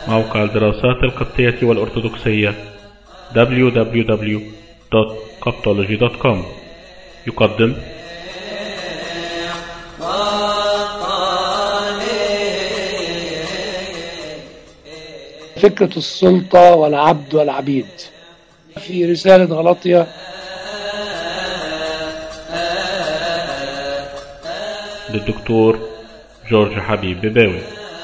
موقع الدراسات القبطية والأرثوذكسية www.coptology.com يقدم فكرة السلطة والعبد والعبيد في رسالة غلطية للدكتور جورج حبيب بباوي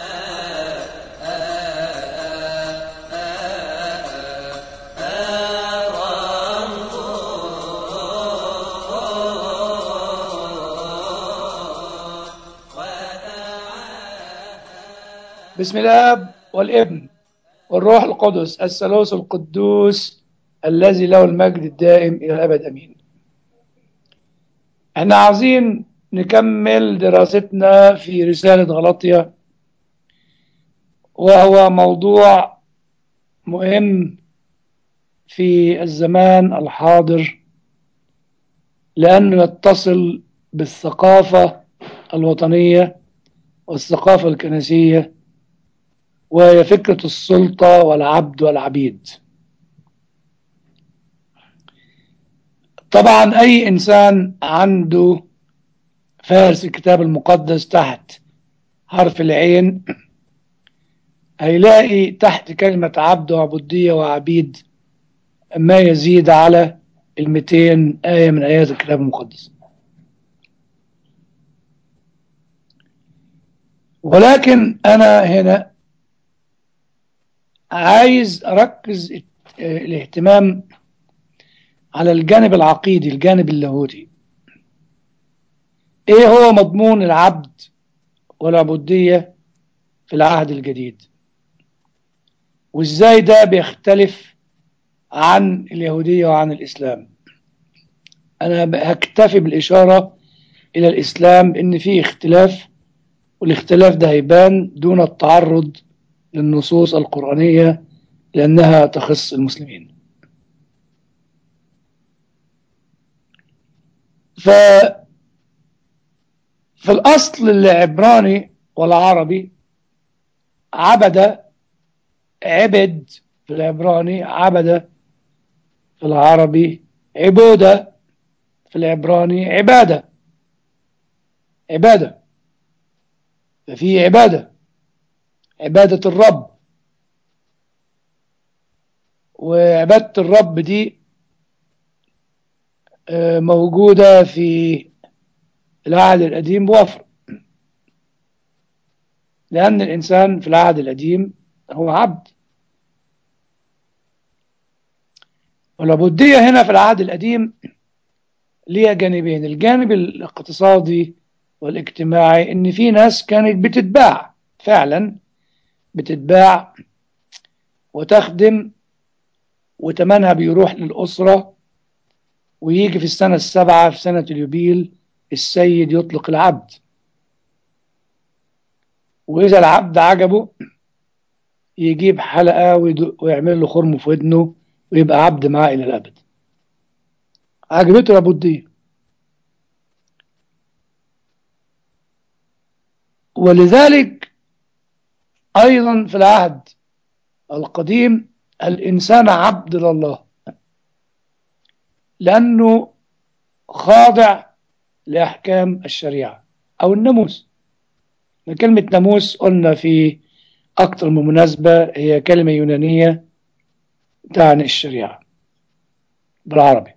بسم الاب والابن والروح القدس الثالوث القدوس الذي له المجد الدائم الى الابد امين احنا عاوزين نكمل دراستنا في رسالة غلطية وهو موضوع مهم في الزمان الحاضر لأنه يتصل بالثقافة الوطنية والثقافة الكنسية وهي فكرة السلطة والعبد والعبيد طبعا أي إنسان عنده فارس الكتاب المقدس تحت حرف العين هيلاقي تحت كلمة عبد وعبودية وعبيد ما يزيد على المتين آية من آيات الكتاب المقدس ولكن أنا هنا عايز أركز الاهتمام على الجانب العقيدي الجانب اللاهوتي ايه هو مضمون العبد والعبودية في العهد الجديد وازاي ده بيختلف عن اليهودية وعن الإسلام أنا هكتفي بالإشارة إلى الإسلام إن في اختلاف والاختلاف ده هيبان دون التعرض للنصوص القرآنية لأنها تخص المسلمين ف في الأصل العبراني والعربي عبد عبد في العبراني عبد في العربي عبودة في العبراني عبادة عبادة ففي عبادة عبادة الرب وعبادة الرب دي موجودة في العهد القديم بوفر لأن الإنسان في العهد القديم هو عبد والعبودية هنا في العهد القديم ليها جانبين الجانب الاقتصادي والاجتماعي إن في ناس كانت بتتباع فعلا بتتباع وتخدم وتمنها بيروح للأسرة ويجي في السنة السابعة في سنة اليوبيل السيد يطلق العبد وإذا العبد عجبه يجيب حلقة ويعمل له خرم في ودنه ويبقى عبد معاه إلى الأبد عجبته العبودية ولذلك أيضا في العهد القديم الإنسان عبد لله لأنه خاضع لأحكام الشريعة أو الناموس كلمة ناموس قلنا في أكثر من مناسبة هي كلمة يونانية تعني الشريعة بالعربي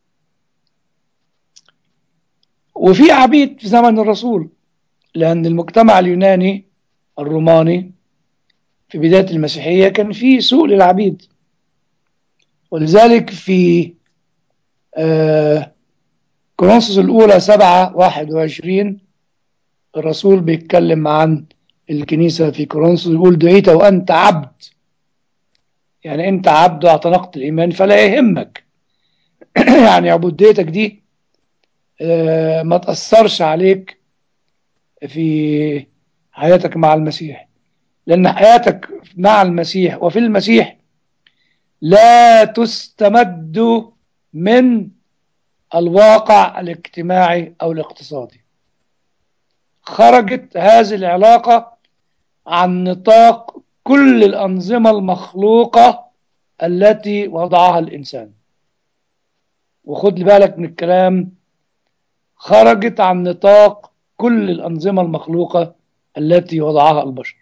وفي عبيد في زمن الرسول لأن المجتمع اليوناني الروماني في بداية المسيحية كان فيه سوق للعبيد ولذلك في آه كورنثوس الأولى سبعة واحد وعشرين الرسول بيتكلم عن الكنيسة في كورنثوس يقول دعيت وأنت عبد يعني أنت عبد واعتنقت الإيمان فلا يهمك يعني عبوديتك دي آه ما تأثرش عليك في حياتك مع المسيح لأن حياتك مع المسيح وفي المسيح لا تستمد من الواقع الاجتماعي أو الاقتصادي خرجت هذه العلاقة عن نطاق كل الأنظمة المخلوقة التي وضعها الإنسان وخد بالك من الكلام خرجت عن نطاق كل الأنظمة المخلوقة التي وضعها البشر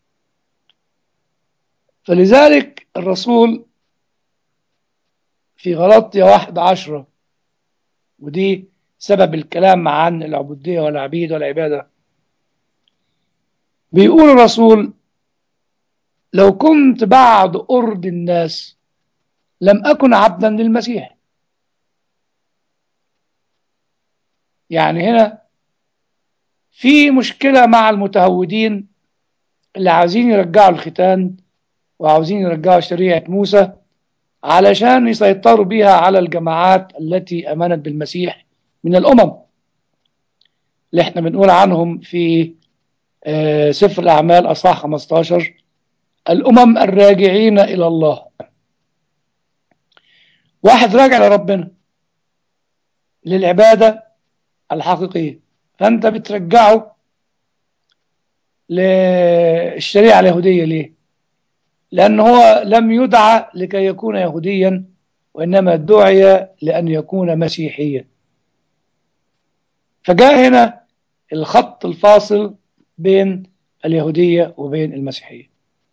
فلذلك الرسول في غلطية واحد عشرة ودي سبب الكلام عن العبودية والعبيد والعبادة بيقول الرسول لو كنت بعد أرض الناس لم أكن عبدا للمسيح يعني هنا في مشكلة مع المتهودين اللي عايزين يرجعوا الختان وعاوزين يرجعوا شريعة موسى علشان يسيطروا بها على الجماعات التي أمنت بالمسيح من الأمم اللي احنا بنقول عنهم في سفر الأعمال أصحاح 15 الأمم الراجعين إلى الله واحد راجع لربنا للعبادة الحقيقية فأنت بترجعه للشريعة اليهودية ليه؟ لأن هو لم يدعى لكي يكون يهوديا وإنما دعي لأن يكون مسيحيا فجاء هنا الخط الفاصل بين اليهودية وبين المسيحية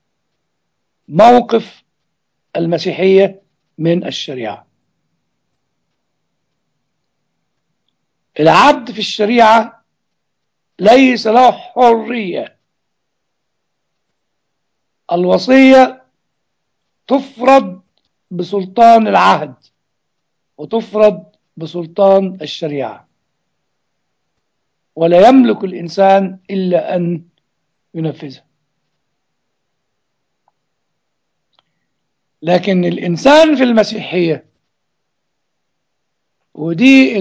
موقف المسيحية من الشريعة العبد في الشريعة ليس له حرية الوصية تفرض بسلطان العهد وتفرض بسلطان الشريعة ولا يملك الإنسان إلا أن ينفذها لكن الإنسان في المسيحية ودي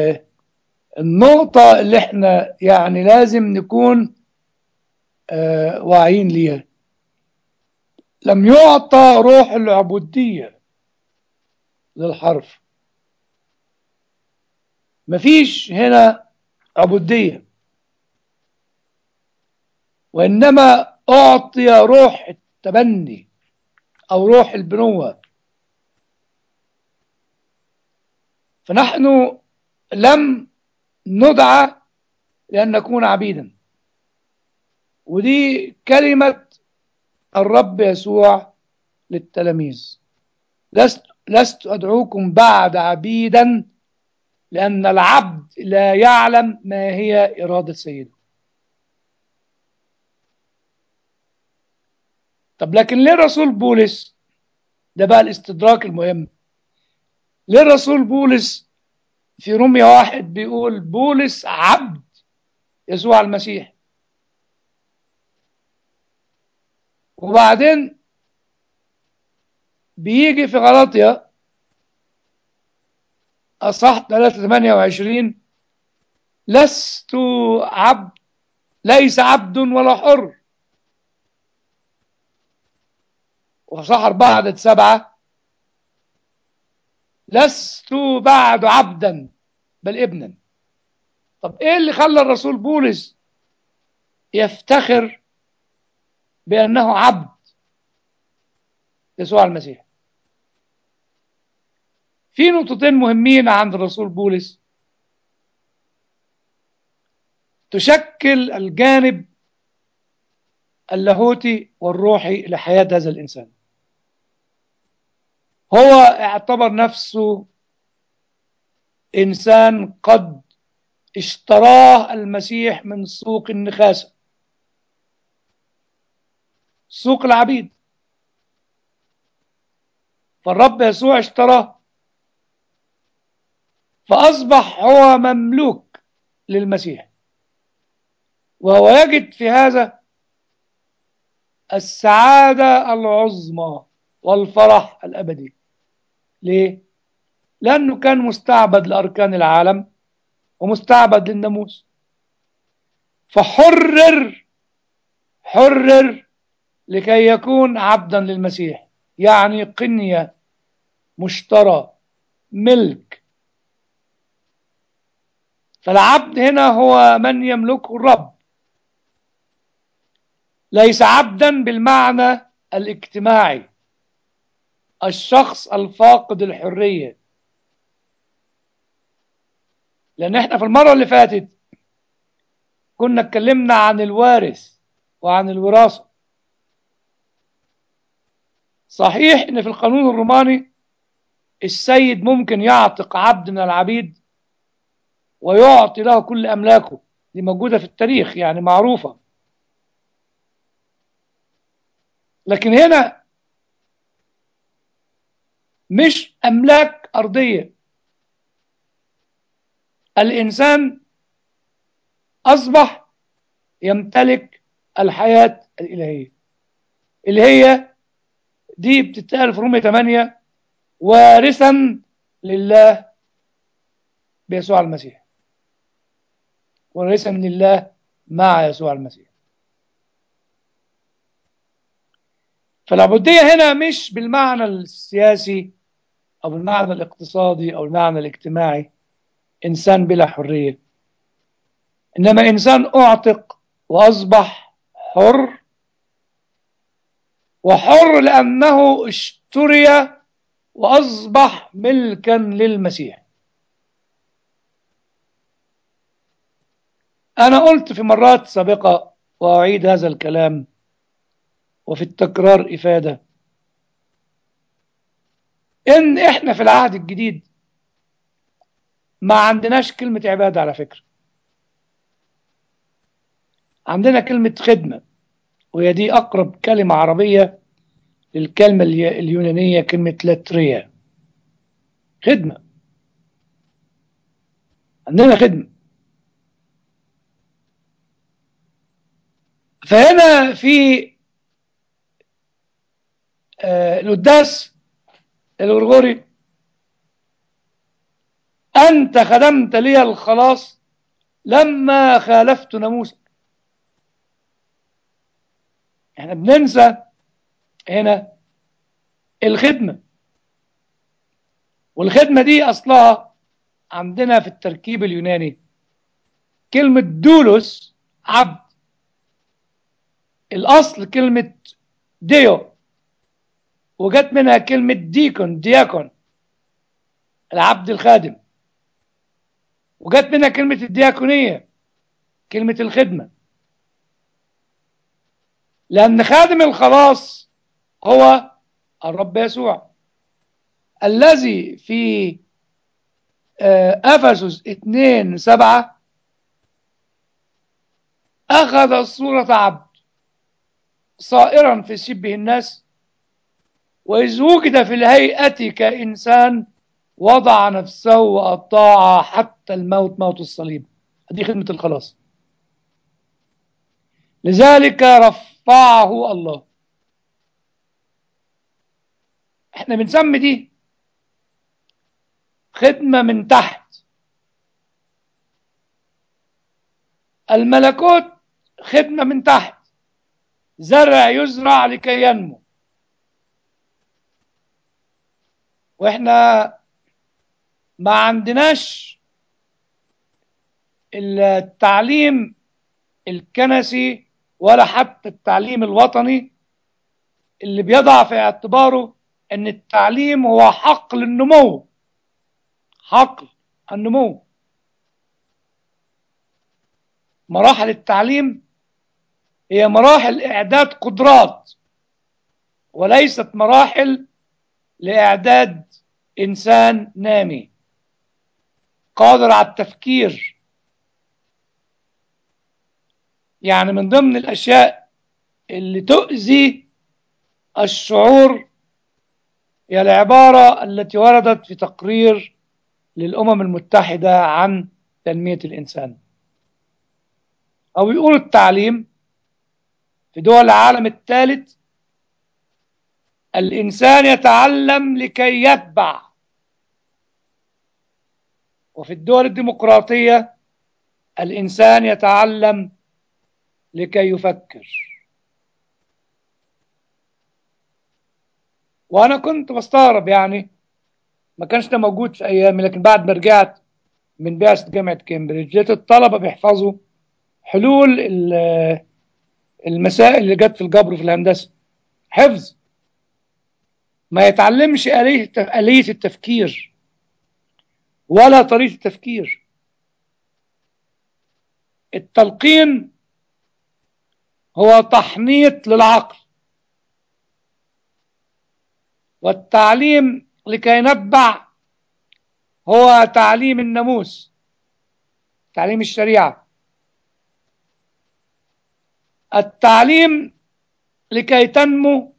النقطة اللي احنا يعني لازم نكون آه واعيين ليها لم يعطى روح العبودية للحرف مفيش هنا عبودية وإنما أعطي روح التبني أو روح البنوة فنحن لم ندعى لأن نكون عبيدا ودي كلمة الرب يسوع للتلاميذ لست, لست أدعوكم بعد عبيدا لأن العبد لا يعلم ما هي إرادة سيده طب لكن ليه الرسول بولس ده بقى الاستدراك المهم ليه الرسول بولس في روميا واحد بيقول بولس عبد يسوع المسيح وبعدين بيجي في غلطيا أصح 328 لست عبد ليس عبد ولا حر وصح أربعة عدد سبعة لست بعد عبدا بل ابنا طب ايه اللي خلى الرسول بولس يفتخر بأنه عبد يسوع المسيح في نقطتين مهمين عند الرسول بولس تشكل الجانب اللاهوتي والروحي لحياة هذا الإنسان هو اعتبر نفسه إنسان قد اشتراه المسيح من سوق النخاسة سوق العبيد فالرب يسوع اشتراه فأصبح هو مملوك للمسيح وهو يجد في هذا السعادة العظمى والفرح الأبدي ليه؟ لأنه كان مستعبد لأركان العالم ومستعبد للناموس فحرر حرر لكي يكون عبدا للمسيح يعني قنية مشترى ملك فالعبد هنا هو من يملكه الرب ليس عبدا بالمعنى الاجتماعي الشخص الفاقد الحرية لأن احنا في المرة اللي فاتت كنا اتكلمنا عن الوارث وعن الوراثة صحيح ان في القانون الروماني السيد ممكن يعتق عبد من العبيد ويعطي له كل املاكه دي موجودة في التاريخ يعني معروفة لكن هنا مش املاك ارضية الانسان اصبح يمتلك الحياة الالهية اللي هي دي بتتقال في رومية 8 وارثا لله بيسوع المسيح وارثا لله مع يسوع المسيح فالعبودية هنا مش بالمعنى السياسي أو بالمعنى الاقتصادي أو المعنى الاجتماعي إنسان بلا حرية إنما إنسان أعتق وأصبح حر وحر لأنه اشتري وأصبح ملكا للمسيح أنا قلت في مرات سابقة وأعيد هذا الكلام وفي التكرار إفادة إن إحنا في العهد الجديد ما عندناش كلمة عبادة على فكرة عندنا كلمة خدمة وهي دي أقرب كلمة عربية للكلمة اليونانية كلمة لاتريا خدمة عندنا خدمة فهنا في آه القداس الغرغوري أنت خدمت لي الخلاص لما خالفت ناموسك احنا بننسى هنا الخدمة والخدمة دي أصلها عندنا في التركيب اليوناني كلمة دولوس عبد الأصل كلمة ديو وجت منها كلمة ديكون دياكون العبد الخادم وجت منها كلمة الدياكونية كلمة الخدمة لأن خادم الخلاص هو الرب يسوع الذي في أفسس 2 سبعة أخذ صورة عبد صائرا في شبه الناس وإذ وجد في الهيئة كإنسان وضع نفسه وأطاع حتى الموت موت الصليب هذه خدمة الخلاص لذلك رفعه الله احنا بنسمي دي خدمة من تحت الملكوت خدمة من تحت زرع يزرع لكي ينمو واحنا ما عندناش التعليم الكنسي ولا حتى التعليم الوطني اللي بيضع في اعتباره ان التعليم هو حقل النمو حقل النمو مراحل التعليم هي مراحل اعداد قدرات وليست مراحل لاعداد انسان نامي قادر على التفكير يعني من ضمن الاشياء اللي تؤذي الشعور هي العبارة التي وردت في تقرير للأمم المتحدة عن تنمية الإنسان أو يقول التعليم في دول العالم الثالث الإنسان يتعلم لكي يتبع وفي الدول الديمقراطية الإنسان يتعلم لكي يفكر وأنا كنت بستغرب يعني ما كانش ده موجود في أيامي لكن بعد ما رجعت من بعثة جامعة كامبريدج لقيت الطلبة بيحفظوا حلول المسائل اللي جت في الجبر وفي الهندسة حفظ ما يتعلمش آلية آلية التفكير ولا طريقة التفكير التلقين هو تحنيط للعقل والتعليم لكي نتبع هو تعليم الناموس تعليم الشريعة التعليم لكي تنمو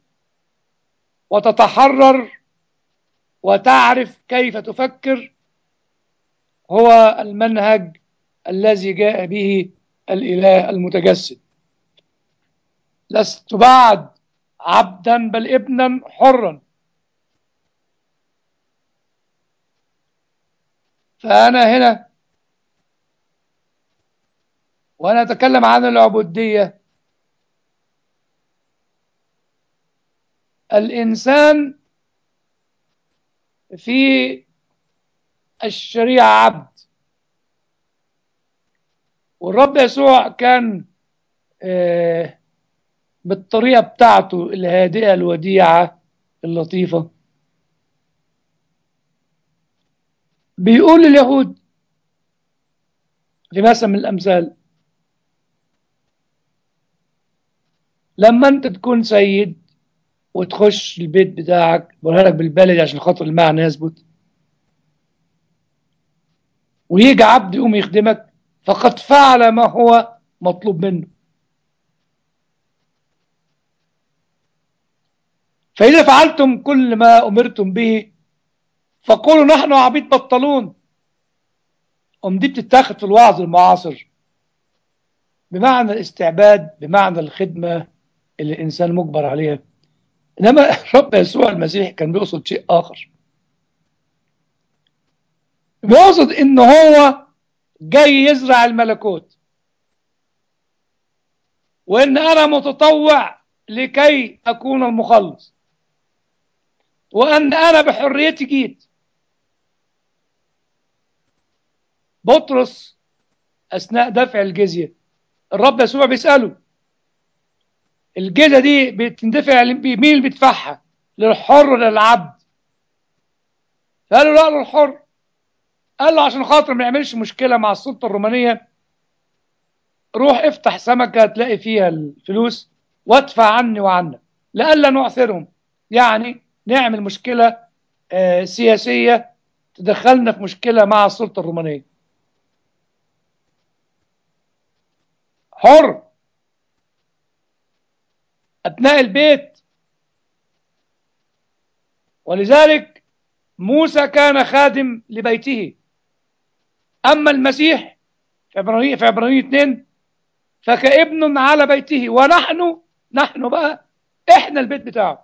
وتتحرر وتعرف كيف تفكر هو المنهج الذي جاء به الإله المتجسد لست بعد عبدا بل ابنا حرا فأنا هنا وأنا أتكلم عن العبودية الإنسان في الشريعة عبد والرب يسوع كان آه بالطريقة بتاعته الهادئة الوديعة اللطيفة بيقول لليهود في مثل من الأمثال لما أنت تكون سيد وتخش البيت بتاعك بقولها لك بالبلدي عشان خاطر المعنى يثبت ويجي عبد يقوم يخدمك فقد فعل ما هو مطلوب منه فإذا فعلتم كل ما أمرتم به فقولوا نحن عبيد بطلون أم دي بتتاخد في الوعظ المعاصر بمعنى الاستعباد بمعنى الخدمة اللي الإنسان مجبر عليها إنما رب يسوع المسيح كان بيقصد شيء آخر بيقصد إن هو جاي يزرع الملكوت وإن أنا متطوع لكي أكون المخلص وأن أنا بحريتي جيت بطرس أثناء دفع الجزية الرب يسوع بيسأله الجزية دي بتندفع مين اللي بيدفعها للحر ولا للعبد فقال له لا للحر قال له عشان خاطر ما يعملش مشكلة مع السلطة الرومانية روح افتح سمكة تلاقي فيها الفلوس وادفع عني وعنك لألا نعثرهم يعني نعمل مشكلة آه سياسية تدخلنا في مشكلة مع السلطة الرومانية حر أبناء البيت ولذلك موسى كان خادم لبيته أما المسيح في عبرانية في عبرانية 2 فكابن على بيته ونحن نحن بقى احنا البيت بتاعه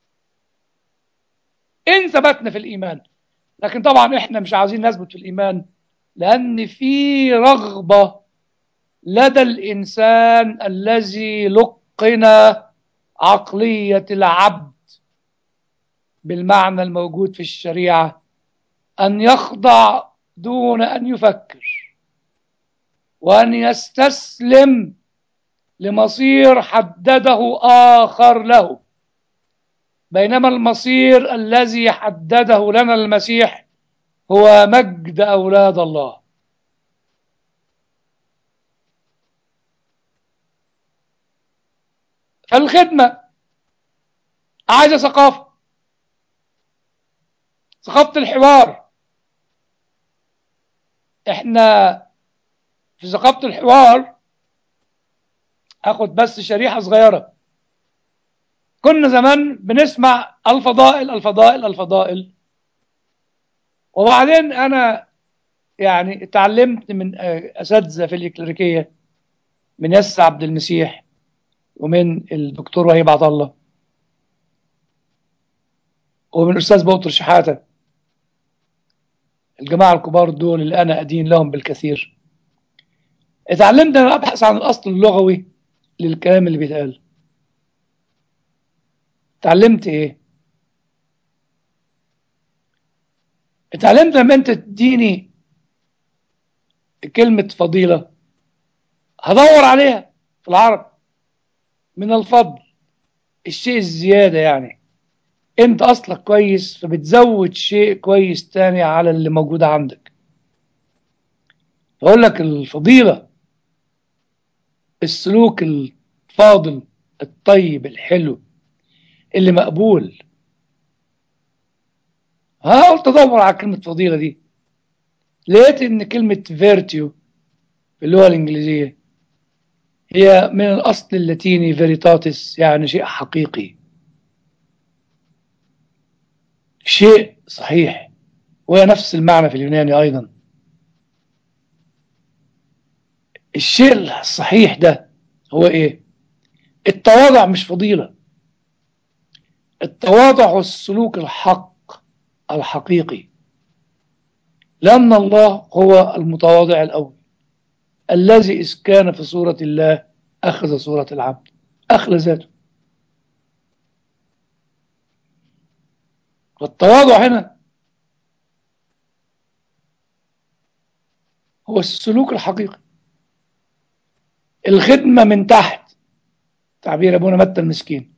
ان ثبتنا في الايمان لكن طبعا احنا مش عايزين نثبت في الايمان لان في رغبه لدى الانسان الذي لقن عقليه العبد بالمعنى الموجود في الشريعه ان يخضع دون ان يفكر وان يستسلم لمصير حدده اخر له بينما المصير الذي حدده لنا المسيح هو مجد اولاد الله فالخدمه عايزه ثقافه ثقافه الحوار احنا في ثقافه الحوار اخد بس شريحه صغيره كنا زمان بنسمع الفضائل الفضائل الفضائل وبعدين انا يعني اتعلمت من اساتذه في الإكليريكية من يس عبد المسيح ومن الدكتور وهيب عطا الله ومن الاستاذ بوطر شحاته الجماعه الكبار دول اللي انا ادين لهم بالكثير اتعلمت ان ابحث عن الاصل اللغوي للكلام اللي بيتقال اتعلمت ايه اتعلمت لما انت تديني كلمة فضيلة هدور عليها في العرب من الفضل الشيء الزيادة يعني انت اصلك كويس فبتزود شيء كويس تاني على اللي موجود عندك بقول لك الفضيلة السلوك الفاضل الطيب الحلو اللي مقبول ها قلت ادور على كلمة فضيلة دي لقيت ان كلمة فيرتيو في اللغة الانجليزية هي من الاصل اللاتيني فيريتاتس يعني شيء حقيقي شيء صحيح وهي نفس المعنى في اليوناني ايضا الشيء الصحيح ده هو ايه التواضع مش فضيلة التواضع هو السلوك الحق الحقيقي لأن الله هو المتواضع الأول الذي إذ كان في صورة الله أخذ صورة العبد أخلى ذاته والتواضع هنا هو السلوك الحقيقي الخدمة من تحت تعبير أبونا متى المسكين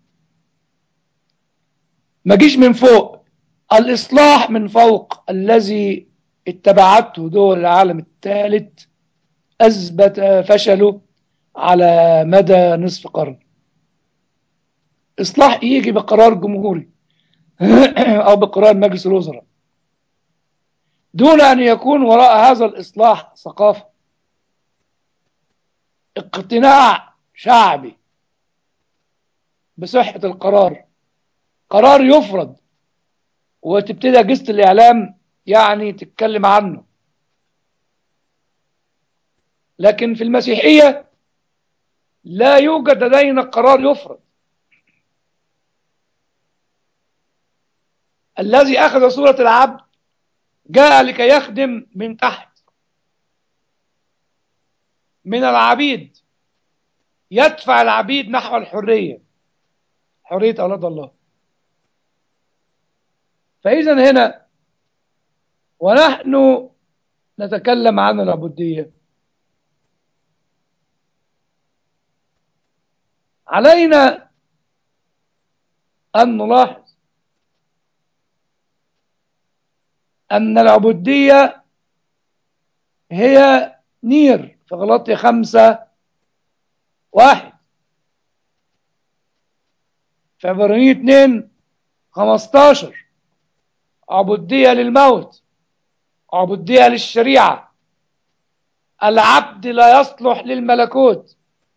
ما جيش من فوق الإصلاح من فوق الذي اتبعته دول العالم الثالث أثبت فشله على مدى نصف قرن إصلاح يجي بقرار جمهوري أو بقرار مجلس الوزراء دون أن يكون وراء هذا الإصلاح ثقافة اقتناع شعبي بصحة القرار قرار يفرض وتبتدي أجهزة الإعلام يعني تتكلم عنه لكن في المسيحية لا يوجد لدينا قرار يفرض الذي أخذ صورة العبد جاء لكي يخدم من تحت من العبيد يدفع العبيد نحو الحرية حرية أولاد الله فإذا هنا ونحن نتكلم عن العبودية علينا أن نلاحظ أن العبودية هي نير في غلطية خمسة واحد في عبرانية اتنين خمستاشر عبودية للموت عبودية للشريعة العبد لا يصلح للملكوت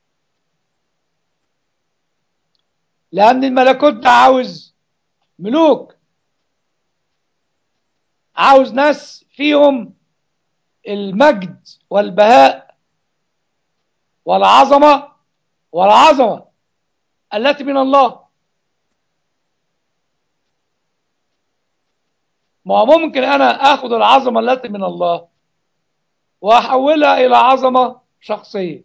لأن الملكوت ده عاوز ملوك عاوز ناس فيهم المجد والبهاء والعظمة والعظمة التي من الله ما ممكن أنا أخذ العظمة التي من الله وأحولها إلى عظمة شخصية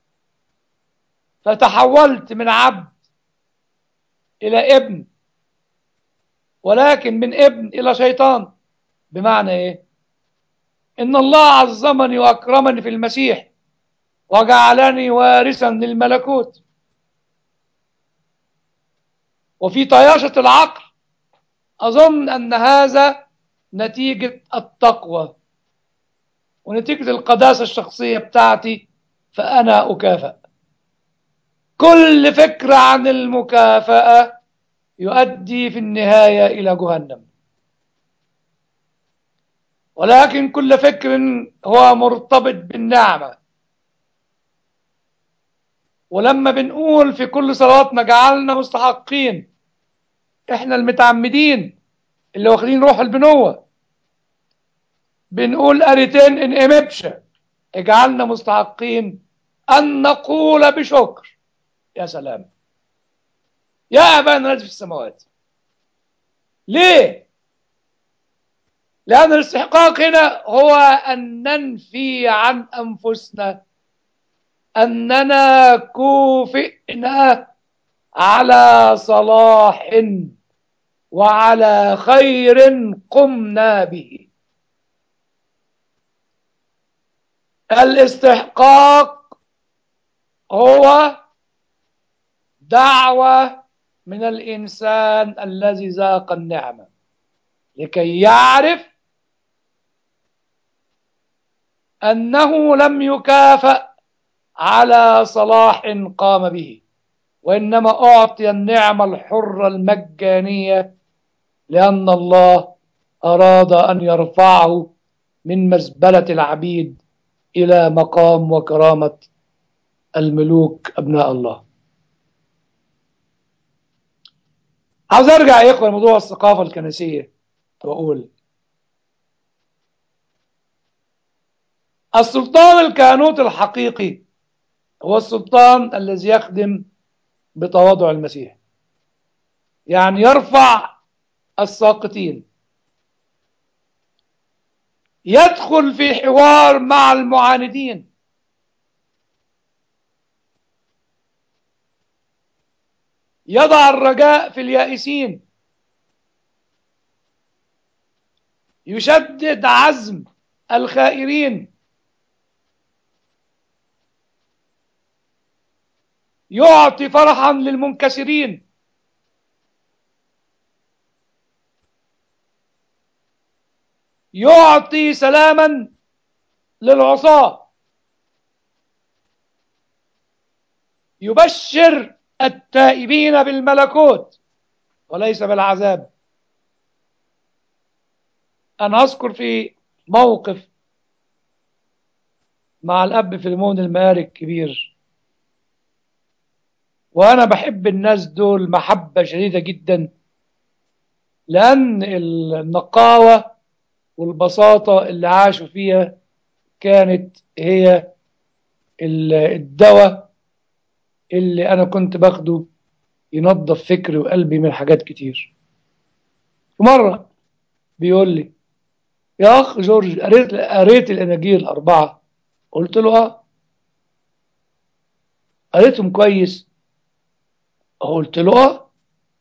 فتحولت من عبد إلى ابن ولكن من ابن إلى شيطان بمعنى إيه إن الله عظمني وأكرمني في المسيح وجعلني وارثا للملكوت وفي طياشة العقل أظن أن هذا نتيجة التقوى ونتيجة القداسة الشخصية بتاعتي فأنا أكافئ كل فكرة عن المكافأة يؤدي في النهاية إلى جهنم ولكن كل فكر هو مرتبط بالنعمة ولما بنقول في كل صلواتنا جعلنا مستحقين احنا المتعمدين اللي واخدين روح البنوة بنقول أريتين إن إمبشا اجعلنا مستحقين أن نقول بشكر يا سلام يا أبانا الذي في السماوات ليه؟ لأن الاستحقاق هنا هو أن ننفي عن أنفسنا أننا كوفئنا على صلاح وعلى خير قمنا به الاستحقاق هو دعوة من الإنسان الذي ذاق النعمة لكي يعرف أنه لم يكافأ على صلاح قام به وإنما أعطي النعمة الحرة المجانية لأن الله أراد أن يرفعه من مزبلة العبيد إلى مقام وكرامة الملوك أبناء الله عاوز أرجع يا إخوة لموضوع الثقافة الكنسية وأقول السلطان الكهنوت الحقيقي هو السلطان الذي يخدم بتواضع المسيح يعني يرفع الساقطين يدخل في حوار مع المعاندين يضع الرجاء في اليائسين يشدد عزم الخائرين يعطي فرحا للمنكسرين يعطي سلاما للعصاة يبشر التائبين بالملكوت وليس بالعذاب أنا أذكر في موقف مع الأب فيلمون الماري الكبير وأنا بحب الناس دول محبة شديدة جدا لأن النقاوة والبساطة اللي عاشوا فيها كانت هي الدواء اللي أنا كنت باخده ينظف فكري وقلبي من حاجات كتير ومرة بيقول لي يا أخ جورج قريت قريت الأناجيل الأربعة قلت له آه قريتهم كويس قلت له آه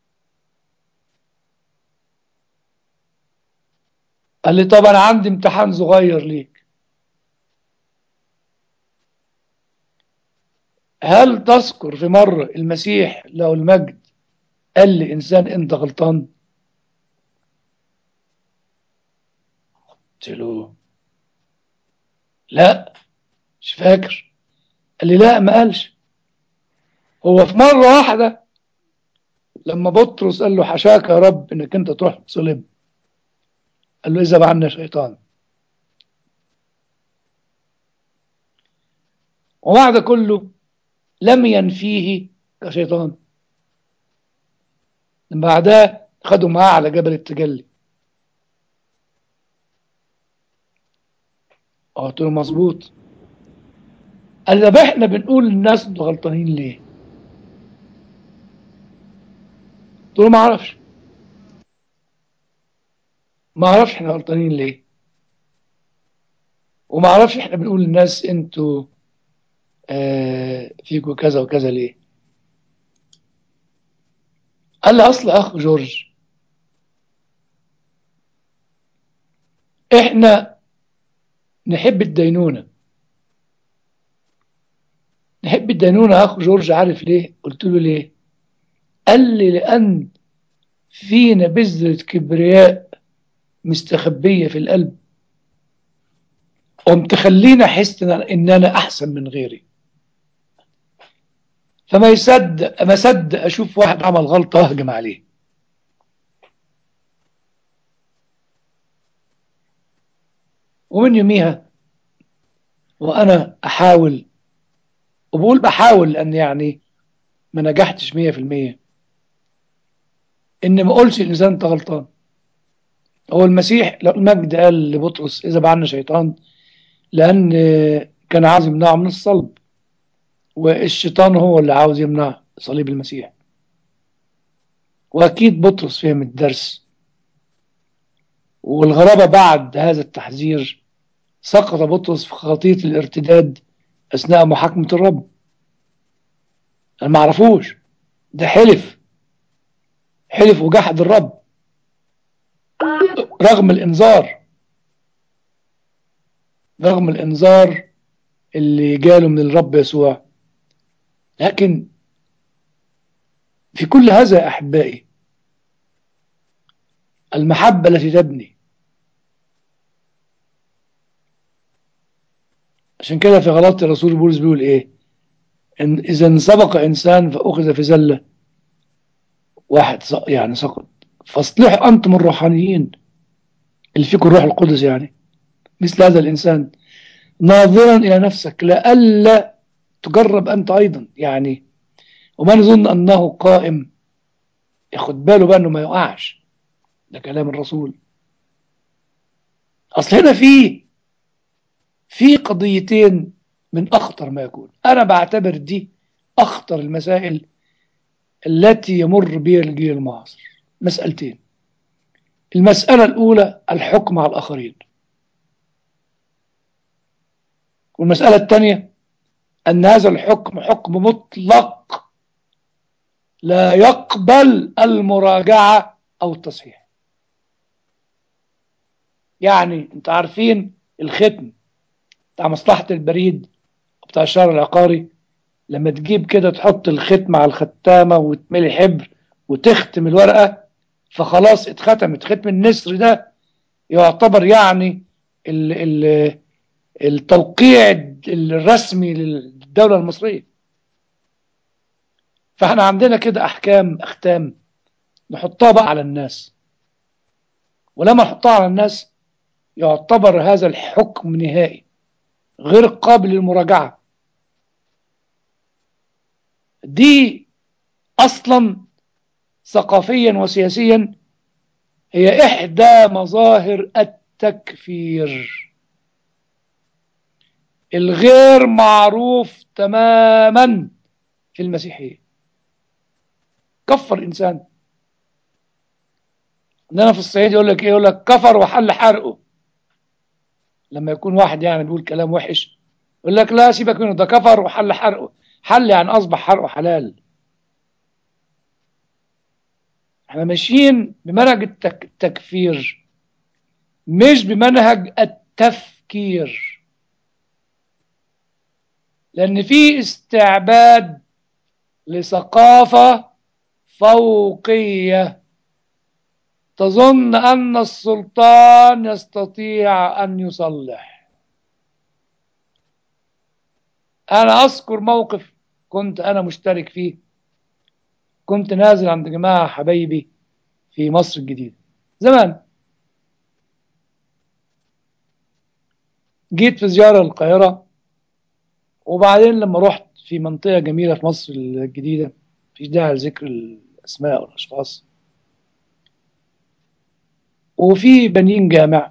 قال لي طب أنا عندي امتحان صغير ليك هل تذكر في مرة المسيح له المجد قال لإنسان أنت غلطان قلت له لا مش فاكر قال لي لا ما قالش هو في مرة واحدة لما بطرس قال له حشاك يا رب انك انت تروح تصلب قال له اذهب عنا شيطان وبعد كله لم ينفيه كشيطان بعدها خدوا معاه على جبل التجلي قلت له مظبوط قال طب احنا بنقول للناس انتوا غلطانين ليه؟ قلت له ما اعرفش ما اعرفش احنا غلطانين ليه وما اعرفش احنا بنقول للناس انتوا آه فيكوا كذا وكذا ليه قال لي اصل اخ جورج احنا نحب الدينونة نحب الدينونة اخ جورج عارف ليه قلت له ليه قال لي لان فينا بذرة كبرياء مستخبية في القلب قمت خلينا احس ان انا احسن من غيري فما يصدق ما صدق اشوف واحد عمل غلطه اهجم عليه ومن يوميها وانا احاول وبقول بحاول لان يعني ما نجحتش 100% ان ما اقولش الانسان انت غلطان هو المسيح لو المجد قال لبطرس اذا بعنا شيطان لان كان عايز يمنعه من الصلب والشيطان هو اللي عاوز يمنع صليب المسيح واكيد بطرس فهم الدرس والغرابه بعد هذا التحذير سقط بطرس في خطيه الارتداد اثناء محاكمه الرب انا ما اعرفوش ده حلف حلف وجحد الرب رغم الانذار رغم الانذار اللي جاله من الرب يسوع لكن في كل هذا يا أحبائي المحبة التي تبني عشان كده في غلطة الرسول بولس بيقول ايه إن إذا سبق إنسان فأخذ في زلة واحد يعني سقط فاصلحوا أنتم الروحانيين اللي فيكم الروح القدس يعني مثل هذا الإنسان ناظرا إلى نفسك لئلا تجرب أنت أيضا يعني ومن يظن أنه قائم ياخد باله بقى أنه ما يقعش ده كلام الرسول أصل هنا في في قضيتين من أخطر ما يكون أنا بعتبر دي أخطر المسائل التي يمر بها الجيل المعاصر مسألتين المسألة الأولى الحكم على الآخرين والمسألة الثانية أن هذا الحكم حكم مطلق لا يقبل المراجعة أو التصحيح يعني انت عارفين الختم بتاع مصلحة البريد بتاع الشهر العقاري لما تجيب كده تحط الختم على الختامة وتملي حبر وتختم الورقة فخلاص اتختمت ختم النسر ده يعتبر يعني ال ال التوقيع الرسمي للدولة المصرية فاحنا عندنا كده احكام اختام نحطها بقى على الناس ولما نحطها على الناس يعتبر هذا الحكم نهائي غير قابل للمراجعة دي اصلا ثقافيا وسياسيا هي احدى مظاهر التكفير الغير معروف تماما في المسيحية كفر إنسان عندنا في الصعيد يقول لك إيه يقول لك كفر وحل حرقه لما يكون واحد يعني بيقول كلام وحش يقول لك لا سيبك منه ده كفر وحل حرقه حل يعني أصبح حرقه حلال احنا ماشيين بمنهج التك... التكفير مش بمنهج التفكير لأن في استعباد لثقافة فوقية تظن أن السلطان يستطيع أن يصلح أنا أذكر موقف كنت أنا مشترك فيه كنت نازل عند جماعة حبايبي في مصر الجديدة زمان جيت في زيارة القاهرة وبعدين لما رحت في منطقة جميلة في مصر الجديدة مفيش داعي لذكر الأسماء والأشخاص وفي بنين جامع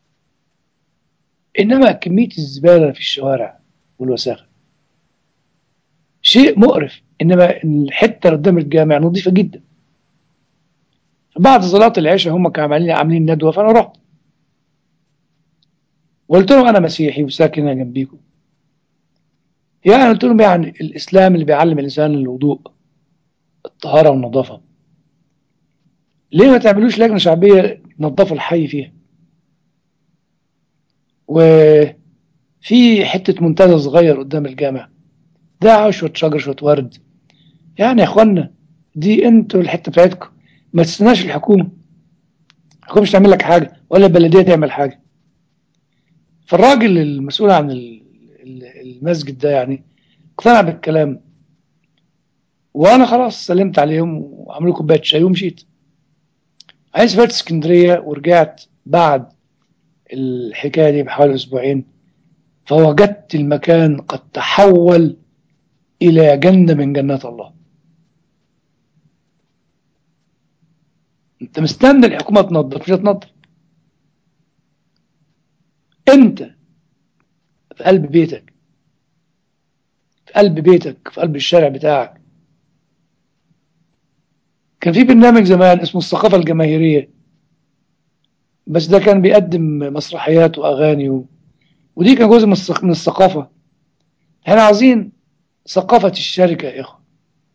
إنما كمية الزبالة في الشوارع والوساخة شيء مقرف إنما الحتة اللي قدام الجامع نظيفة جدا بعد صلاة العشاء هم كانوا عاملين عاملين ندوة فأنا رحت وقلت لهم أنا مسيحي وساكن هنا جنبيكم يعني قلت لهم يعني الإسلام اللي بيعلم الإنسان الوضوء الطهارة والنظافة ليه ما تعملوش لجنة شعبية تنظفوا الحي فيها وفي حتة منتزه صغير قدام الجامع ده شوية شجر شوية ورد يعني يا اخوانا دي انتوا الحتة بتاعتكم ما تستناش الحكومة الحكومة مش تعمل لك حاجة ولا البلدية تعمل حاجة فالراجل المسؤول عن المسجد ده يعني اقتنع بالكلام وانا خلاص سلمت عليهم وعملوا كوبايه شاي ومشيت عايز سافرت اسكندريه ورجعت بعد الحكايه دي بحوالي اسبوعين فوجدت المكان قد تحول الى جنه من جنات الله انت مستني الحكومه تنظف مش هتنظف انت في قلب بيتك في قلب بيتك في قلب الشارع بتاعك كان في برنامج زمان اسمه الثقافة الجماهيرية بس ده كان بيقدم مسرحيات وأغاني و... ودي كان جزء من الثقافة احنا عايزين ثقافة الشركة يا إخوة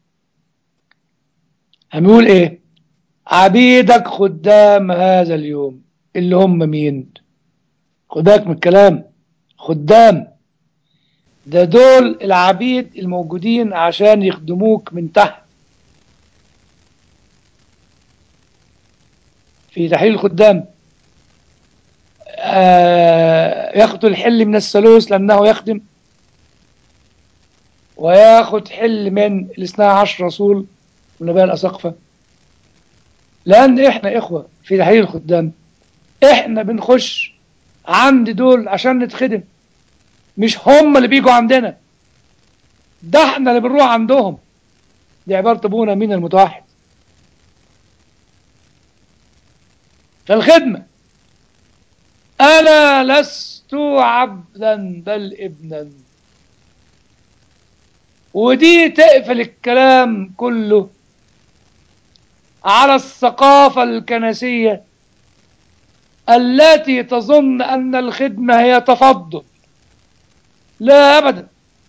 هنقول إيه عبيدك خدام هذا اليوم اللي هم مين خد بالك من الكلام خدام ده دول العبيد الموجودين عشان يخدموك من تحت في تحليل الخدام آه ياخد الحل من الثالوث لأنه يخدم وياخد حل من الاثنى عشر رسول ونبال الأسقفة لأن إحنا إخوة في تحليل الخدام إحنا بنخش عند دول عشان نتخدم مش هم اللي بيجوا عندنا ده احنا اللي بنروح عندهم دي عبارة ابونا مين المتوحد فالخدمة أنا لست عبدا بل ابنا ودي تقفل الكلام كله على الثقافة الكنسية التي تظن أن الخدمة هي تفضل لا أبدا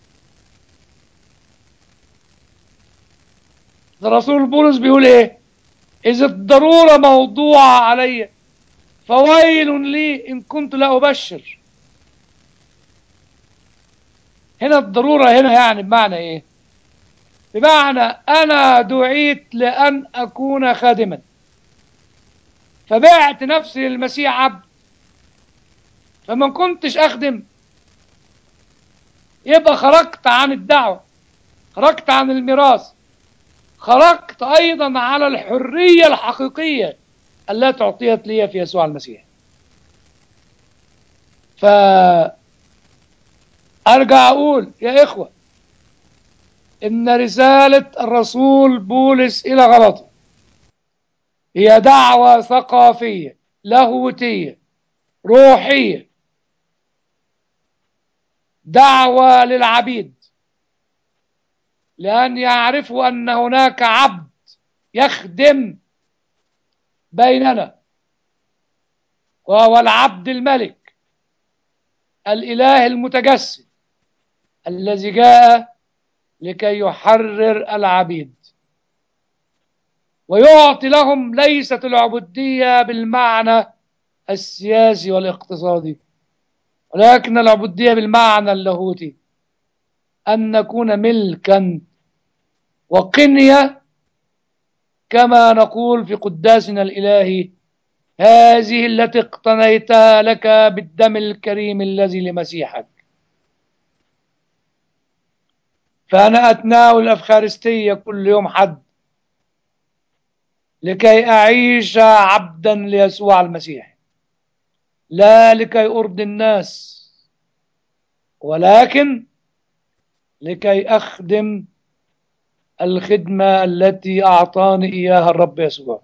الرسول بولس بيقول إيه إذا الضرورة موضوعة علي فويل لي إن كنت لا أبشر هنا الضرورة هنا يعني بمعنى إيه بمعنى أنا دعيت لأن أكون خادما فبعت نفسي للمسيح عبد فما كنتش أخدم يبقى خرجت عن الدعوة خرجت عن الميراث خرجت أيضا على الحرية الحقيقية التي أعطيت لي في يسوع المسيح فأرجع أقول يا إخوة إن رسالة الرسول بولس إلى غلطة هي دعوة ثقافية لاهوتية روحية دعوة للعبيد لأن يعرفوا أن هناك عبد يخدم بيننا وهو العبد الملك الإله المتجسد الذي جاء لكي يحرر العبيد ويعطي لهم ليست العبودية بالمعنى السياسي والاقتصادي ولكن العبودية بالمعنى اللاهوتي أن نكون ملكا وقنية كما نقول في قداسنا الإلهي هذه التي اقتنيتها لك بالدم الكريم الذي لمسيحك فأنا أتناول الأفخارستية كل يوم حد لكي أعيش عبدا ليسوع المسيح لا لكي أرضي الناس ولكن لكي أخدم الخدمة التي أعطاني إياها الرب يسوع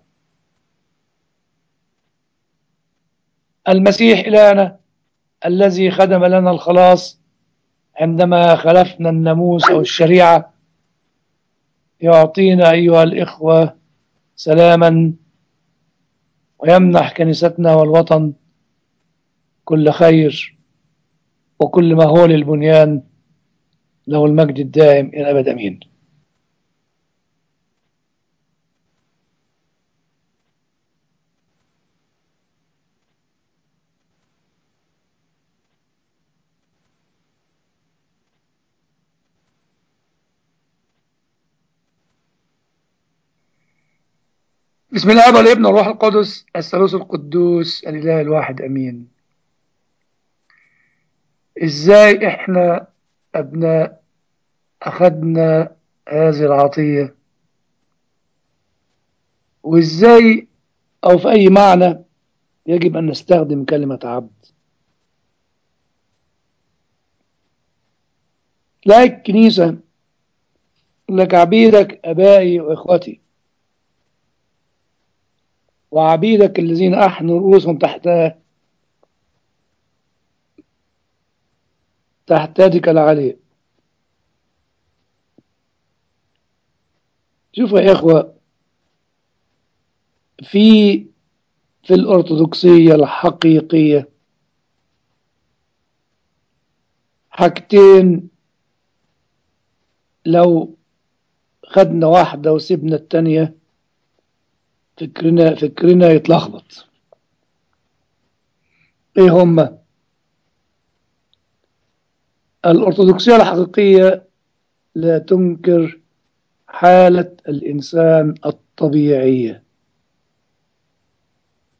المسيح إلهنا الذي خدم لنا الخلاص عندما خلفنا الناموس أو الشريعة يعطينا أيها الإخوة سلاما ويمنح كنيستنا والوطن كل خير وكل ما هو للبنيان له المجد الدائم إلى الأبد أمين بسم الله والابن والروح القدس الثالوث القدوس الاله الواحد امين ازاي احنا ابناء اخذنا هذه العطيه وازاي او في اي معنى يجب ان نستخدم كلمه عبد لا الكنيسه لك عبيدك ابائي واخوتي وعبيدك الذين أحنوا رؤوسهم تحت تحت يدك العلي شوفوا يا إخوة في في الأرثوذكسية الحقيقية حاجتين لو خدنا واحدة وسيبنا التانية فكرنا فكرنا يتلخبط ايه هما الأرثوذكسية الحقيقية لا تنكر حالة الإنسان الطبيعية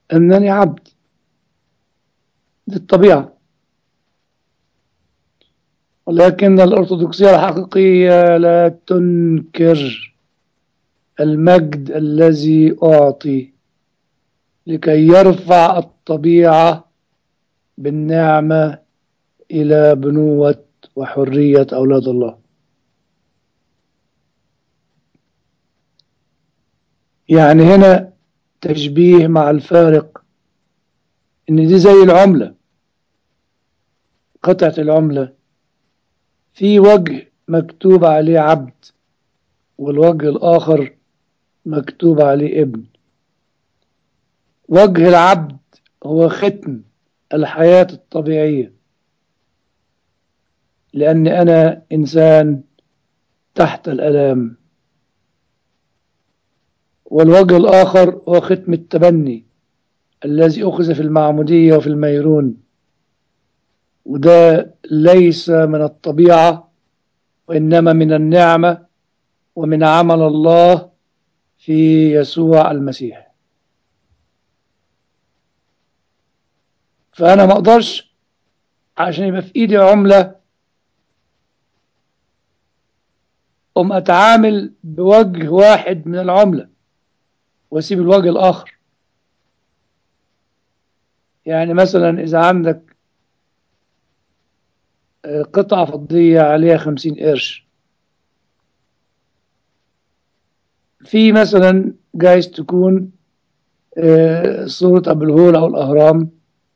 أنني عبد دي الطبيعة ولكن الأرثوذكسية الحقيقية لا تنكر المجد الذي أعطي لكي يرفع الطبيعة بالنعمة إلى بنوة وحرية أولاد الله يعني هنا تشبيه مع الفارق إن دي زي العملة قطعة العملة في وجه مكتوب عليه عبد والوجه الآخر مكتوب عليه ابن وجه العبد هو ختم الحياة الطبيعية لأن أنا إنسان تحت الألام والوجه الآخر هو ختم التبني الذي أخذ في المعمودية وفي الميرون وده ليس من الطبيعة وإنما من النعمة ومن عمل الله في يسوع المسيح فأنا ما أقدرش عشان يبقى في إيدي عملة أم أتعامل بوجه واحد من العملة وأسيب الوجه الآخر يعني مثلا إذا عندك قطعة فضية عليها خمسين قرش في مثلا جايز تكون صورة أبو الهول أو الأهرام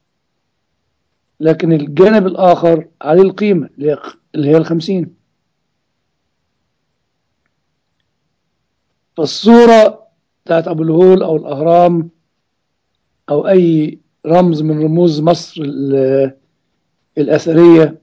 لكن الجانب الآخر عليه القيمة اللي هي الخمسين فالصورة بتاعت أبو الهول أو الأهرام أو أي رمز من رموز مصر الأثرية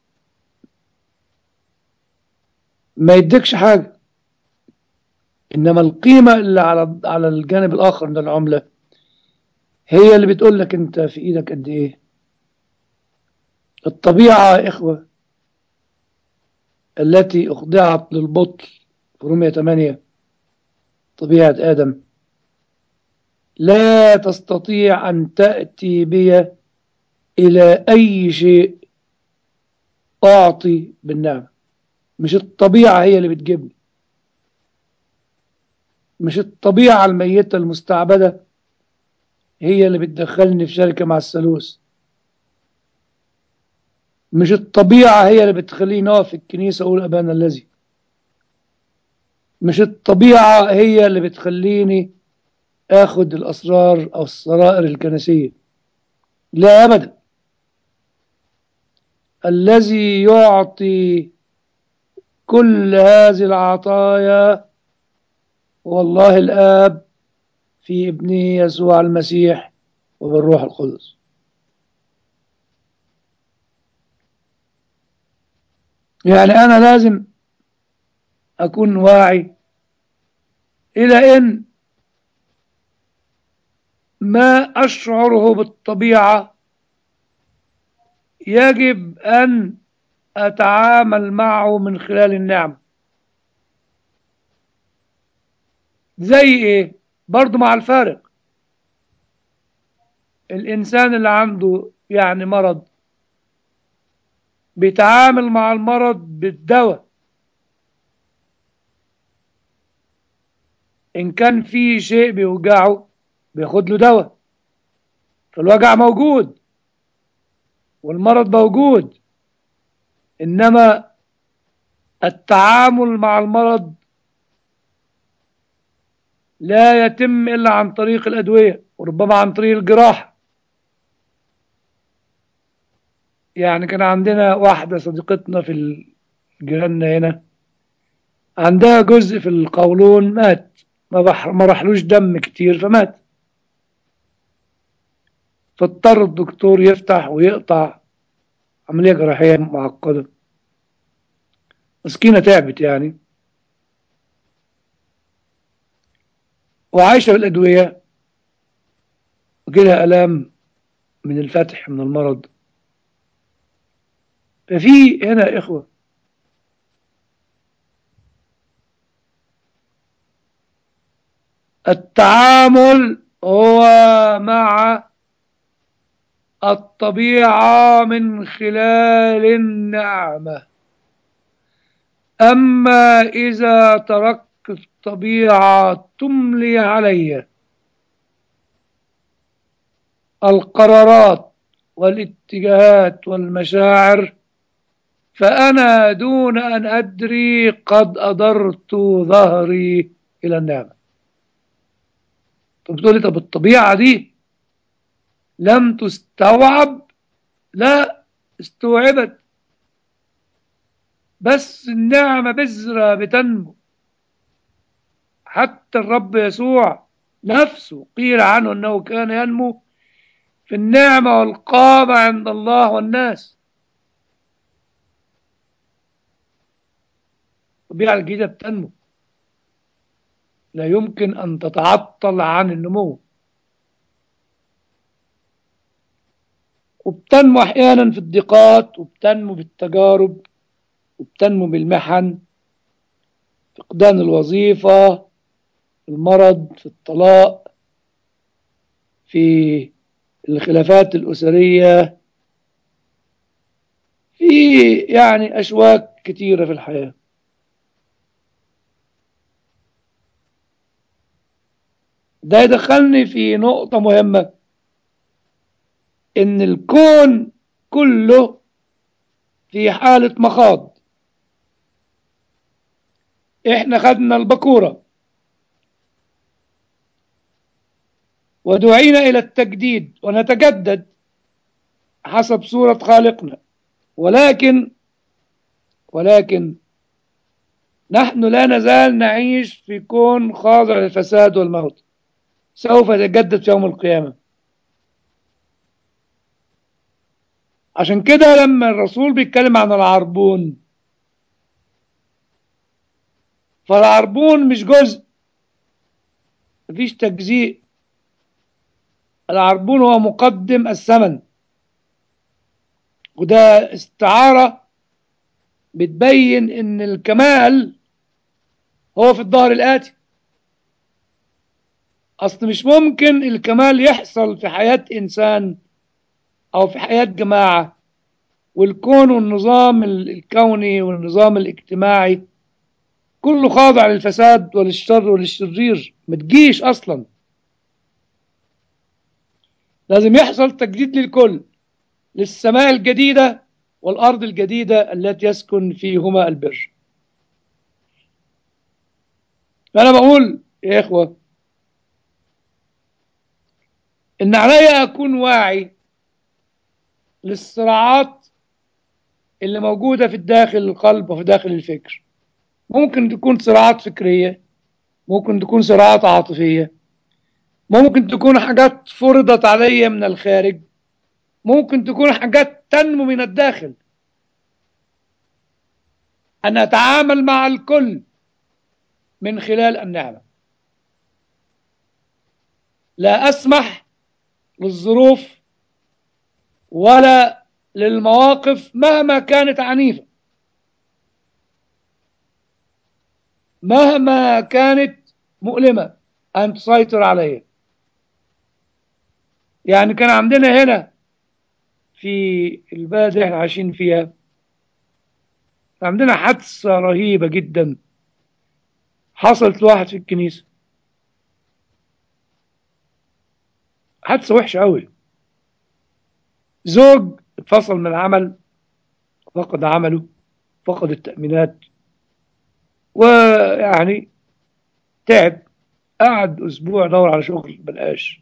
ما يديكش حاجة إنما القيمة اللي على على الجانب الآخر من العملة هي اللي بتقول لك أنت في إيدك قد إيه الطبيعة يا إخوة التي أخضعت للبطل في رومية 8 طبيعة آدم لا تستطيع أن تأتي بي إلى أي شيء أعطي بالنعمة مش الطبيعة هي اللي بتجيبني مش الطبيعة الميتة المستعبدة هي اللي بتدخلني في شركة مع الثالوث مش الطبيعة هي اللي بتخليني أقف في الكنيسة أقول أبانا الذي مش الطبيعة هي اللي بتخليني آخد الأسرار أو السرائر الكنسية لا أبدا الذي يعطي كل هذه العطايا والله الآب في ابنه يسوع المسيح وبالروح القدس يعني أنا لازم أكون واعي إلى أن ما أشعره بالطبيعة يجب أن أتعامل معه من خلال النعمة زي إيه؟ برضو مع الفارق الإنسان اللي عنده يعني مرض بيتعامل مع المرض بالدواء إن كان في شيء بيوجعه بياخد له دواء فالوجع موجود والمرض موجود إنما التعامل مع المرض لا يتم إلا عن طريق الأدوية وربما عن طريق الجراحة يعني كان عندنا واحدة صديقتنا في جيراننا هنا عندها جزء في القولون مات ما راحلوش دم كتير فمات فاضطر الدكتور يفتح ويقطع عملية جراحية معقدة مسكينة تعبت يعني وعايشة بالأدوية وجيلها ألام من الفتح من المرض ففي هنا يا إخوة التعامل هو مع الطبيعة من خلال النعمة أما إذا تركت الطبيعة تملي علي القرارات والاتجاهات والمشاعر فأنا دون أن أدري قد أدرت ظهري إلى النعمة طب بتقولي طب الطبيعة دي لم تستوعب لا استوعبت بس النعمة بذرة بتنمو حتى الرب يسوع نفسه قيل عنه أنه كان ينمو في النعمة والقامة عند الله والناس الطبيعة الجديدة بتنمو لا يمكن أن تتعطل عن النمو وبتنمو أحيانا في الضيقات وبتنمو بالتجارب وبتنمو بالمحن فقدان الوظيفة المرض في الطلاق في الخلافات الأسرية في يعني أشواك كثيرة في الحياة ده يدخلني في نقطة مهمة إن الكون كله في حالة مخاض إحنا خدنا البكورة ودعينا إلى التجديد ونتجدد حسب صورة خالقنا ولكن ولكن نحن لا نزال نعيش في كون خاضع للفساد والموت سوف يتجدد في يوم القيامة عشان كده لما الرسول بيتكلم عن العربون فالعربون مش جزء مفيش تجزيء العربون هو مقدم الثمن وده استعارة بتبين ان الكمال هو في الظهر الآتي أصل مش ممكن الكمال يحصل في حياة إنسان أو في حياة جماعة والكون والنظام الكوني والنظام الاجتماعي كله خاضع للفساد وللشر وللشرير ما تجيش أصلا لازم يحصل تجديد للكل للسماء الجديدة والأرض الجديدة التي يسكن فيهما البر فأنا بقول يا إخوة إن علي أكون واعي للصراعات اللي موجودة في داخل القلب وفي داخل الفكر ممكن تكون صراعات فكرية ممكن تكون صراعات عاطفية ممكن تكون حاجات فرضت علي من الخارج ممكن تكون حاجات تنمو من الداخل أن أتعامل مع الكل من خلال النعمة لا أسمح للظروف ولا للمواقف مهما كانت عنيفة مهما كانت مؤلمة أن تسيطر عليها يعني كان عندنا هنا في البلد اللي احنا عايشين فيها عندنا حادثة رهيبة جدا حصلت لواحد في الكنيسة حادثة وحشة قوي زوج اتفصل من العمل فقد عمله فقد التأمينات ويعني تعب قعد أسبوع دور على شغل بلقاش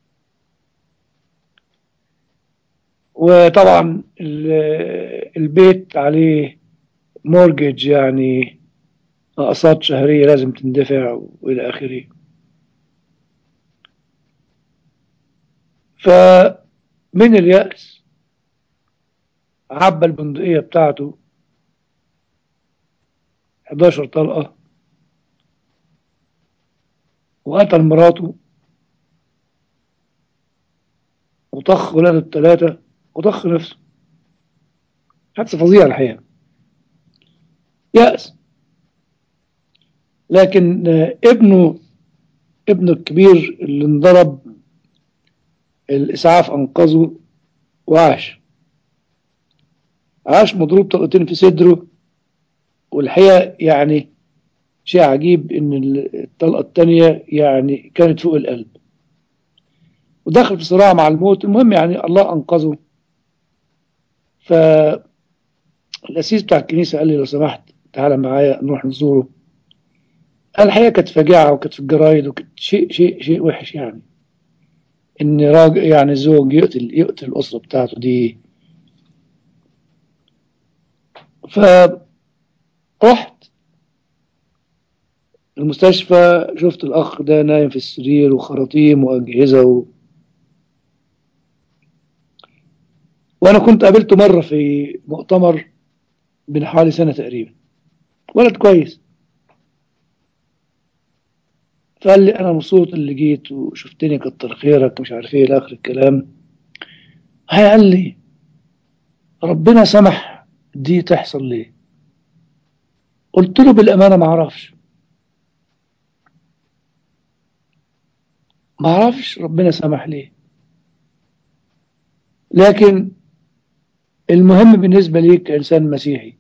وطبعا البيت عليه مورجج يعني أقساط شهرية لازم تندفع وإلى آخره فمن اليأس عبى البندقية بتاعته 11 طلقة وقتل مراته وطخ ولاده الثلاثة وطخ نفسه حادثة فظيعة الحقيقة يأس لكن ابنه ابنه الكبير اللي انضرب الإسعاف أنقذه وعاش عاش مضروب طلقتين في صدره والحقيقة يعني شيء عجيب إن الطلقة التانية يعني كانت فوق القلب ودخل في صراع مع الموت المهم يعني الله أنقذه فالأسيس بتاع الكنيسة قال لي لو سمحت تعالى معايا نروح نزوره الحقيقة كانت فجاعة وكانت في الجرايد وكانت شيء شيء شيء وحش يعني إن راجل يعني زوج يقتل يقتل الأسرة بتاعته دي فرحت المستشفى شفت الأخ ده نايم في السرير وخراطيم وأجهزة و... وأنا كنت قابلته مرة في مؤتمر من حوالي سنة تقريبا ولد كويس فقال لي أنا مبسوط اللي جيت وشفتني كتر خيرك مش عارف إيه لآخر الكلام هي قال لي ربنا سمح دي تحصل ليه قلت له بالأمانة ما أعرفش ما أعرفش ربنا سمح ليه لكن المهم بالنسبة ليك كإنسان مسيحي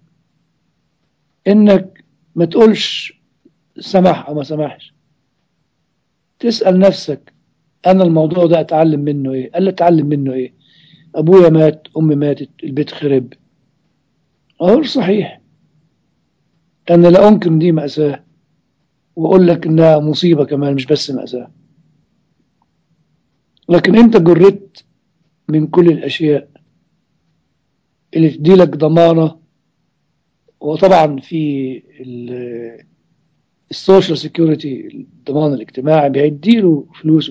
إنك ما تقولش سمح أو ما سمحش تسأل نفسك أنا الموضوع ده أتعلم منه إيه قال لي أتعلم منه إيه أبويا مات أمي ماتت البيت خرب أقول صحيح أنا لا أنكر دي مأساة وأقول لك إنها مصيبة كمان مش بس مأساة لكن أنت جردت من كل الأشياء اللي تدي لك ضمانة وطبعا في السوشيال سيكيورتي الضمان الاجتماعي بيديله فلوس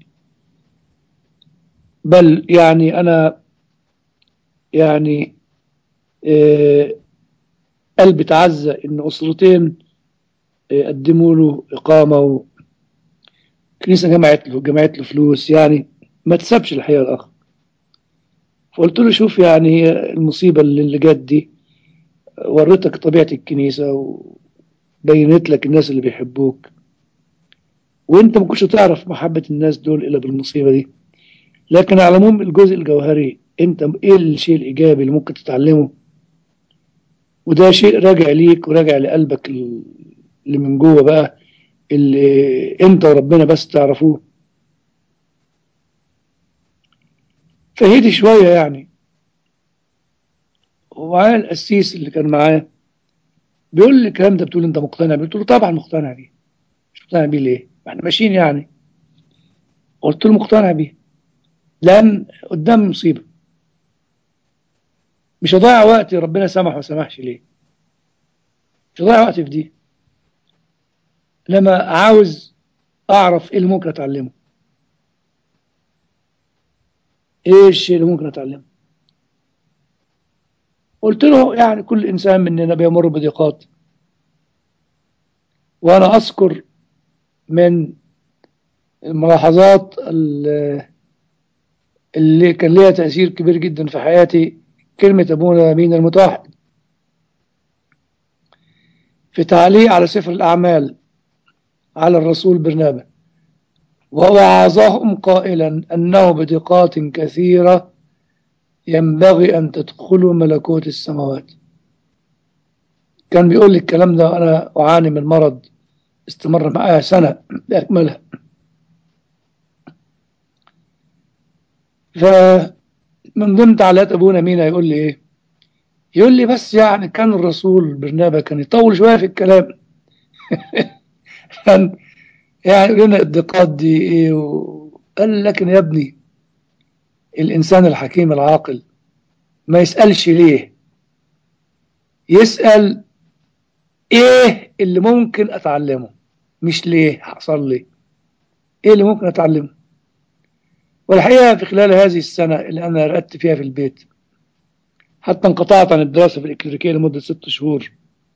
بل يعني أنا يعني آه قلبي تعزى إن أسرتين آه قدموا له إقامة وكنيسة جمعت له جمعت له فلوس يعني ما تسبش الحقيقة الأخ فقلت له شوف يعني هي المصيبة اللي جت دي وريتك طبيعة الكنيسة وبينت لك الناس اللي بيحبوك وانت ما كنتش تعرف محبة الناس دول إلا بالمصيبة دي لكن على العموم الجزء الجوهري انت ايه الشيء الإيجابي اللي ممكن تتعلمه وده شيء راجع ليك وراجع لقلبك اللي من جوه بقى اللي انت وربنا بس تعرفوه فهدي شوية يعني ومعايا القسيس اللي كان معايا بيقول لي الكلام ده بتقول انت مقتنع بيه قلت له طبعا مقتنع بيه مش مقتنع بيه ليه؟ احنا ماشيين يعني قلت له مقتنع بيه لان قدام مصيبه مش هضيع وقتي ربنا سمح وما سمحش ليه مش هضيع وقتي في دي لما عاوز اعرف ايه اللي ممكن اتعلمه ايه الشيء اللي ممكن اتعلمه قلت له يعني كل انسان مننا بيمر بضيقات وانا اذكر من الملاحظات اللي كان ليها تأثير كبير جدا في حياتي كلمة أبونا مين المتوحد في تعليق على سفر الأعمال على الرسول برنابا ووعظهم قائلا أنه بضيقات كثيرة ينبغي أن تدخلوا ملكوت السماوات كان بيقول لي الكلام ده وأنا أعاني من مرض استمر معايا سنة بأكملها فمن ضمن تعليقات أبونا مينا يقول لي إيه يقول لي بس يعني كان الرسول برنابا كان يطول شوية في الكلام كان يعني يقول لنا الدقات دي إيه وقال لكن يا ابني الإنسان الحكيم العاقل ما يسألش ليه يسأل إيه اللي ممكن أتعلمه مش ليه حصل لي إيه اللي ممكن أتعلمه والحقيقة في خلال هذه السنة اللي أنا رقدت فيها في البيت حتى انقطعت عن الدراسة في الإكليريكية لمدة ست شهور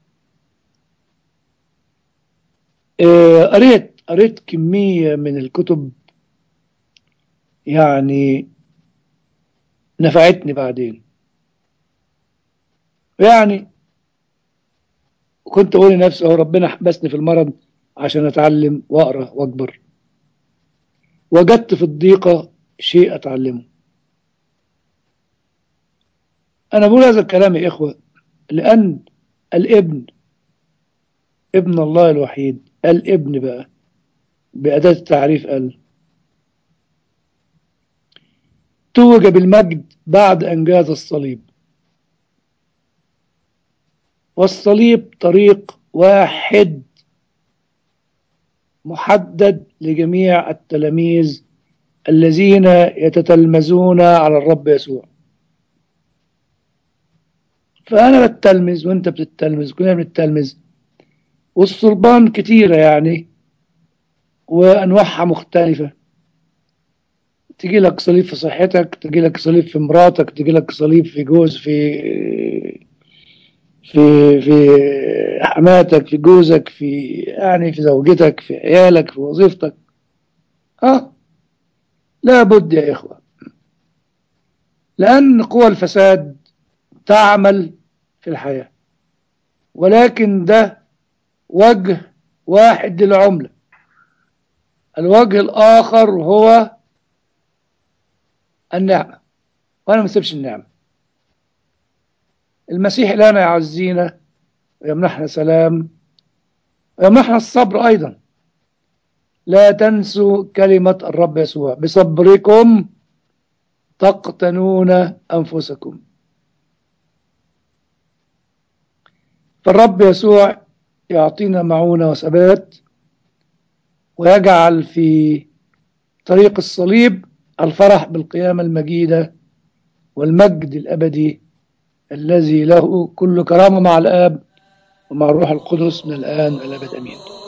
قريت قريت كمية من الكتب يعني نفعتني بعدين يعني كنت أقول لنفسي هو ربنا حبسني في المرض عشان أتعلم وأقرأ وأكبر وجدت في الضيقة شيء أتعلمه أنا بقول هذا الكلام يا إخوة لأن الابن ابن الله الوحيد الابن بقى بأداة التعريف قال توج بالمجد بعد أن جاز الصليب والصليب طريق واحد محدد لجميع التلاميذ الذين يتتلمذون على الرب يسوع فأنا بتلمذ وأنت بتتلمذ كلنا بنتلمذ والصلبان كتيرة يعني وأنواعها مختلفة تجي لك صليب في صحتك تجي لك صليب في مراتك تجي لك صليب في جوز في في في حماتك في جوزك في يعني في زوجتك في عيالك في وظيفتك اه لابد يا إخوة لأن قوى الفساد تعمل في الحياة ولكن ده وجه واحد للعملة الوجه الآخر هو النعمة وأنا ما سيبش النعمة المسيح لنا يعزينا ويمنحنا سلام ويمنحنا الصبر أيضا لا تنسوا كلمة الرب يسوع بصبركم تقتنون أنفسكم فالرب يسوع يعطينا معونة وثبات ويجعل في طريق الصليب الفرح بالقيامة المجيدة والمجد الأبدي الذي له كل كرامة مع الآب ومع الروح القدس من الآن والأبد أمين